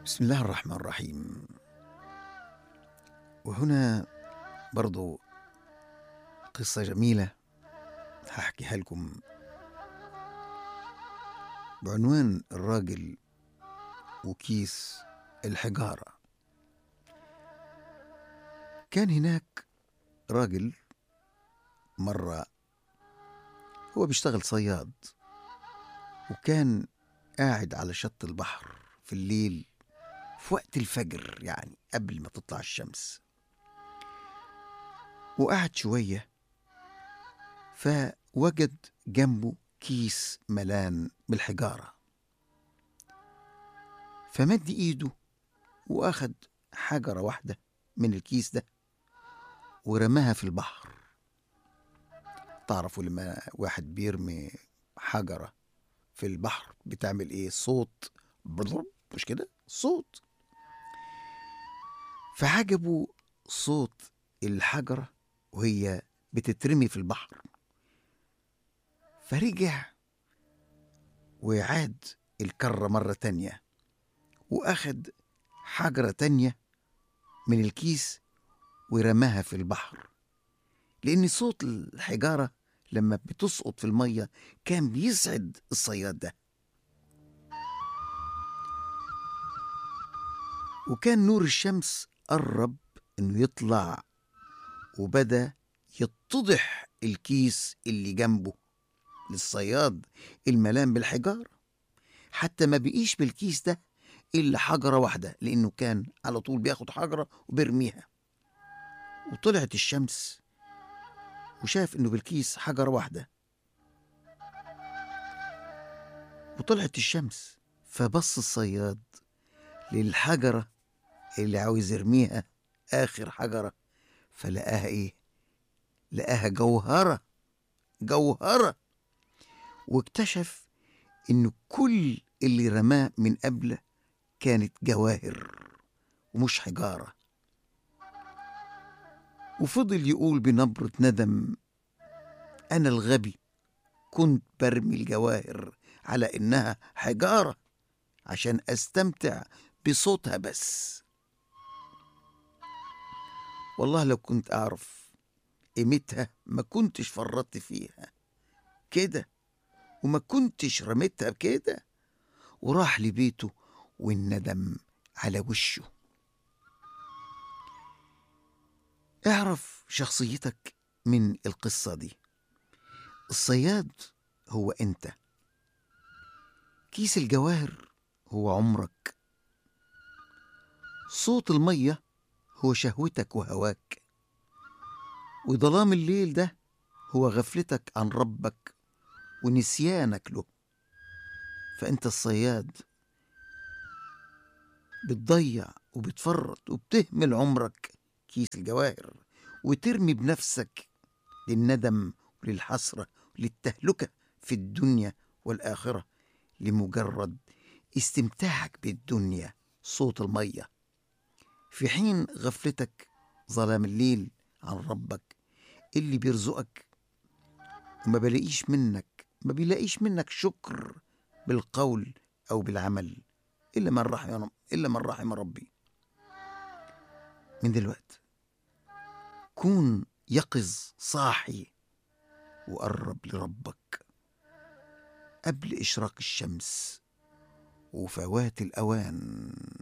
بسم الله الرحمن الرحيم وهنا برضو قصة جميلة هحكيها لكم بعنوان الراجل وكيس الحجارة كان هناك راجل مرة هو بيشتغل صياد وكان قاعد على شط البحر في الليل في وقت الفجر يعني قبل ما تطلع الشمس وقعد شوية فوجد جنبه كيس ملان بالحجارة فمد إيده وأخد حجرة واحدة من الكيس ده ورماها في البحر تعرفوا لما واحد بيرمي حجرة في البحر بتعمل ايه صوت برضو مش كده صوت فعجبوا صوت الحجرة وهي بتترمي في البحر فرجع وعاد الكرة مرة تانية وأخد حجرة تانية من الكيس ورماها في البحر لأن صوت الحجارة لما بتسقط في المية كان بيسعد الصياد ده وكان نور الشمس قرب انه يطلع وبدا يتضح الكيس اللي جنبه للصياد الملان بالحجارة حتى ما بقيش بالكيس ده إلا حجرة واحدة لأنه كان على طول بياخد حجرة وبيرميها وطلعت الشمس وشاف إنه بالكيس حجرة واحدة وطلعت الشمس فبص الصياد للحجرة اللي عاوز يرميها آخر حجرة فلقاها إيه؟ لقاها جوهرة جوهرة واكتشف إن كل اللي رماه من قبل كانت جواهر ومش حجارة وفضل يقول بنبرة ندم أنا الغبي كنت برمي الجواهر على إنها حجارة عشان أستمتع بصوتها بس والله لو كنت أعرف قيمتها ما كنتش فرطت فيها كده وما كنتش رميتها كده وراح لبيته والندم على وشه اعرف شخصيتك من القصة دي الصياد هو انت كيس الجواهر هو عمرك صوت المية هو شهوتك وهواك وظلام الليل ده هو غفلتك عن ربك ونسيانك له فأنت الصياد بتضيع وبتفرط وبتهمل عمرك كيس الجواهر وترمي بنفسك للندم وللحسرة وللتهلكة في الدنيا والآخرة لمجرد استمتاعك بالدنيا صوت المية في حين غفلتك ظلام الليل عن ربك اللي بيرزقك وما بلاقيش منك ما بيلاقيش منك شكر بالقول أو بالعمل إلا من رحم إلا من رحم ربي من دلوقتي كون يقظ صاحي وقرب لربك قبل إشراق الشمس وفوات الأوان